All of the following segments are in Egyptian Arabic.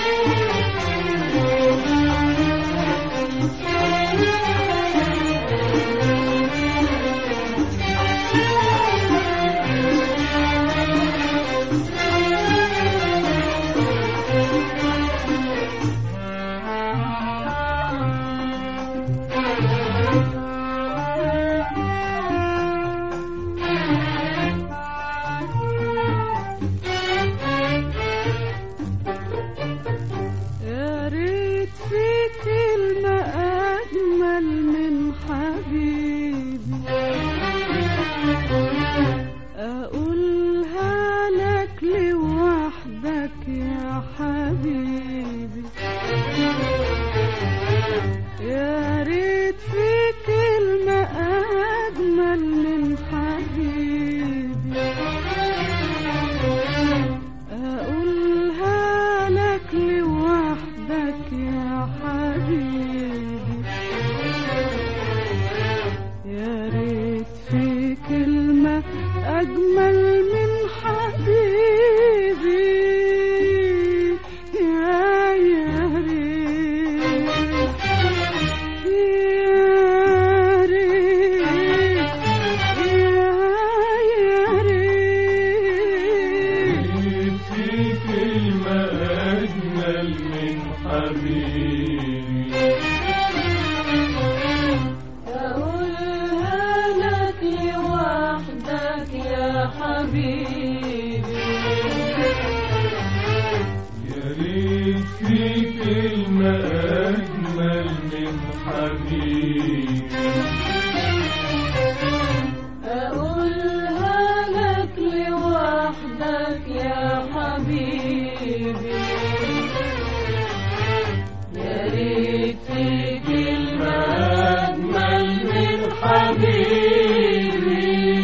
يا ريت في كلمة أجمل من حبيبي أقولها لك لوحدك يا حبيبي يا ريت في كلمة أجمل من حبيبي أقولها لك لوحدك يا حبيبي يا ريت في كلمة أجمل من حبيبي يا يا ريت يا ريت يا يا ريت في كلمة أجمل من حبيبي أقولها لك لوحدك يا حبيبي يا ريت في كلمة أجمل من حبيبي أقولها لك لوحدك يا حبيبي يا ريت في كلمة أجمل من حبيبي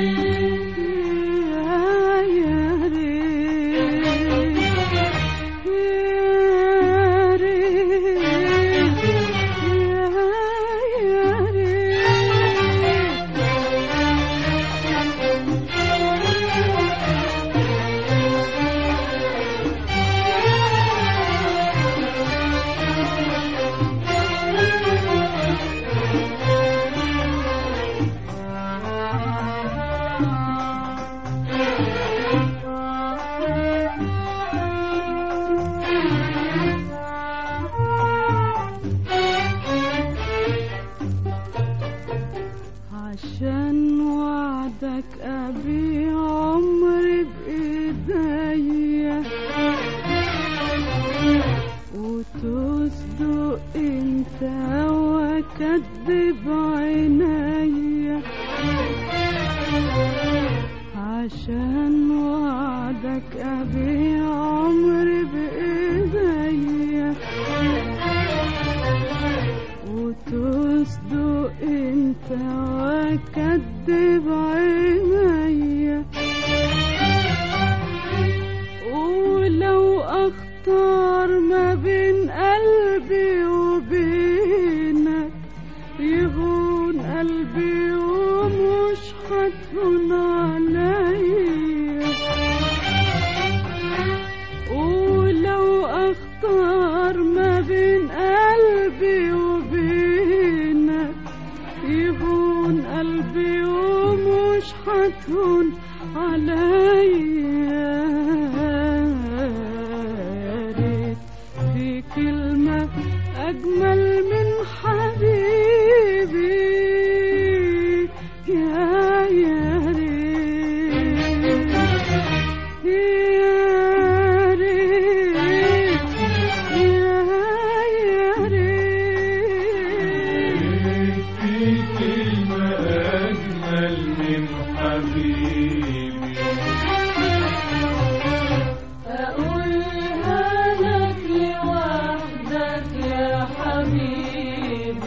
يا يا ريت يا ريت يا يا عشان وعدك أبيع عمري بإيديا وتصدق انت واكدب عينيا عشان وعدك أبيع عمري بإيديا وتصدق انت واكدب عينيا ولو اختار ما بين قلبي وبينك يهون قلبي ومش هتهون عليا ولو اختار ما بين قلبي وبينك يهون قلبي ومش هتهون عليا يا ريت في كلمة أجمل من حبيبي يا يا ريت يا ريت يا يا ريت في كلمة أجمل من حبيبي أقولها لك لوحدك يا حبيبي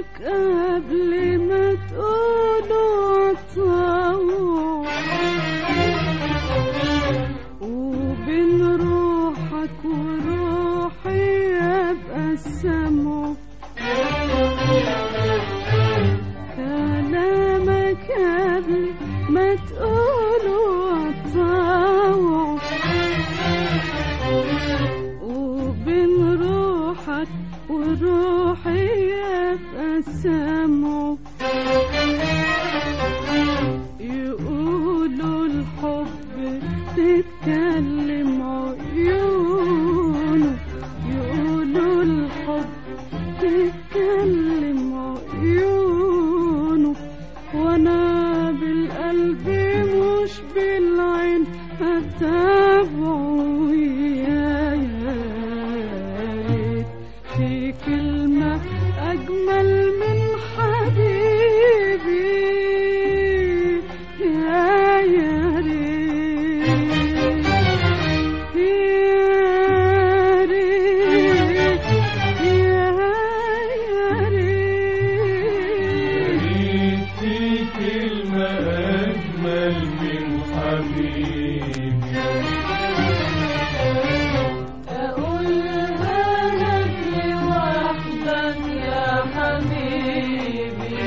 لك قبل ما تقولوا طوع وبين روحك وروحي ابقى السمع كلامك قبل ما تقولوا طوع وبين روحك وروحي ابقى السمع يقولوا الحب تتكلم عيونه يقولوا الحب تتكلم عيونه وانا بالقلب مش بالعين اتابعه يا يا ريت في كلمة أجمل من حبيبي يا يا ريت يا ريت يا يا ريت ريت في كلمة أجمل من حبيبي أقولها لك لوحدك يا حبيبي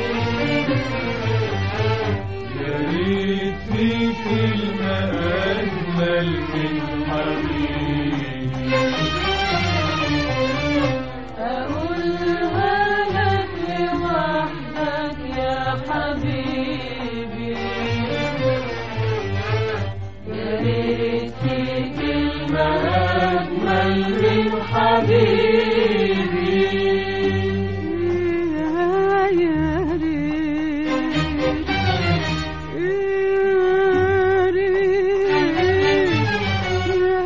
يا ريت في كلمة أجمل من حبيبي أقولها لك لوحدك يا حبيبي يا ريت في كلمة أجمل من حبيبي يا يا ريت يا ريت يا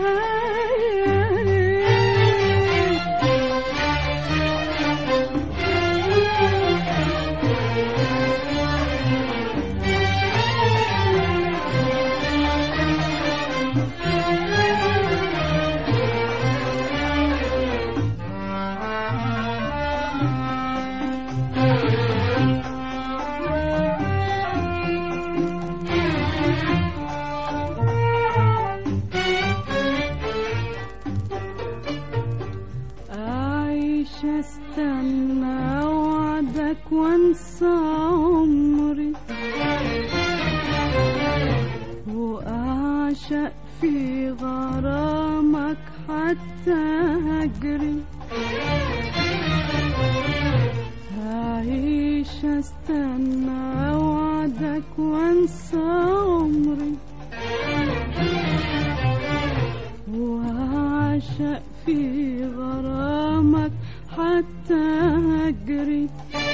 أعيش استنى وعدك وانسى عمري وأعشق في غرامك حتى هجري أعيش استنى وعدك وانسى عمري وأعشق في غرامك حتى هجري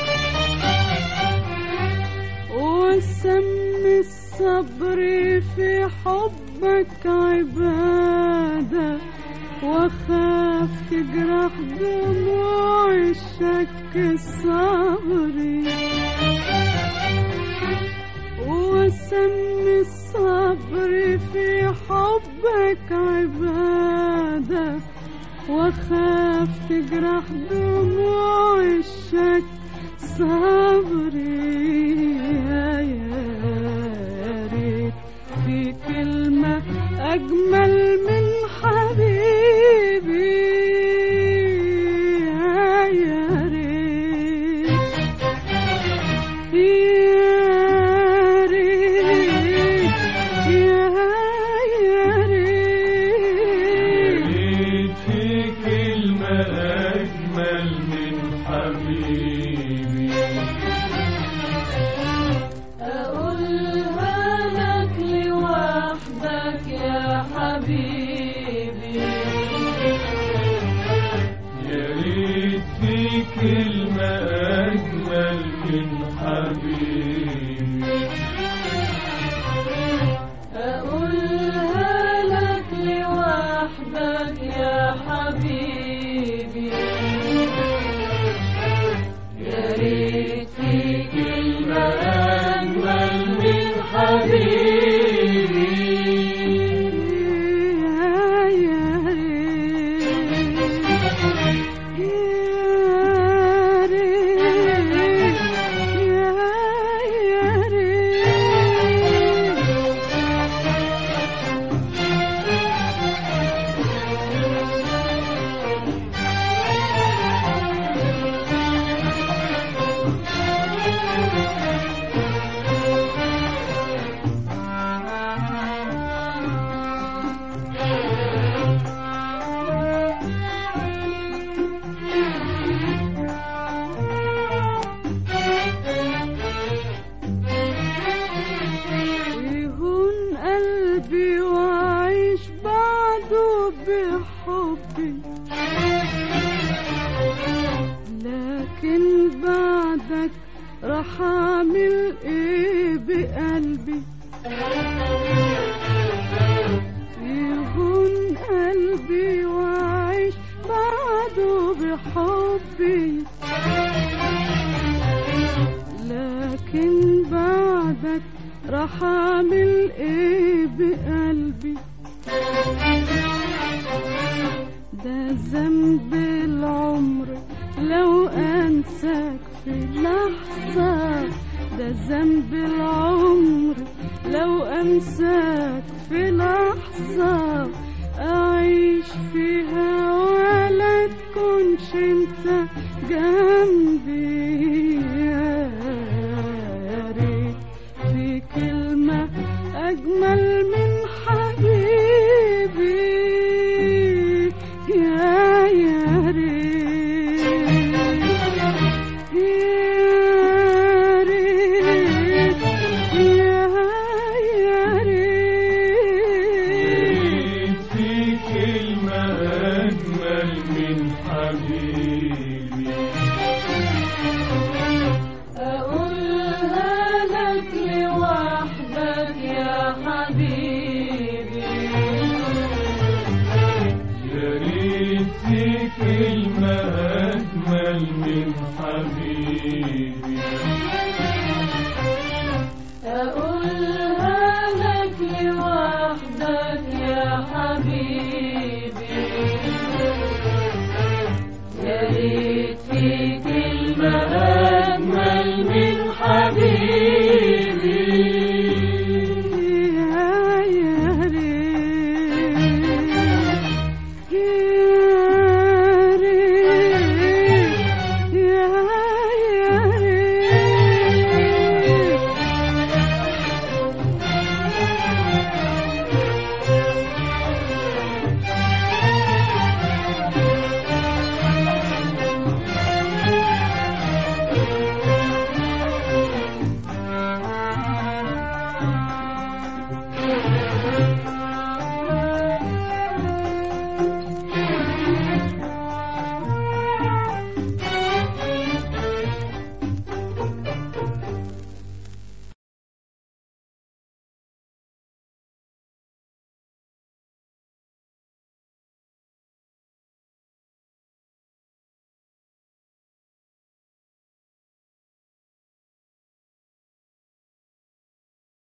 وسم الصبر في حبك عبادة وخاف تجرح دموع الشك الصبري وسم الصبر في حبك عبادة وخاف تجرح دموع الشك صبري يا يا ريت في كلمة أجمل من حبيبي يا يا ريت يا ريت يا يا ريت ريت في كلمة أجمل من حبيبي أقولها لك لوحدك يا حبيبي يا ريت في كلمة أجمل من حبيبي أقولها لك لوحدك يا حبيبي يا ريت في كلمة أجمل من حبيبي يا يا ريت يا ريت راح اعمل ايه بقلبي يهون قلبي واعيش بعده بحبي لكن بعدك راح اعمل ايه بقلبي ده ذنب العمر لو انساك في لحظة ده ذنب العمر لو انساك في لحظة اعيش فيها ولا تكونش انت جنبي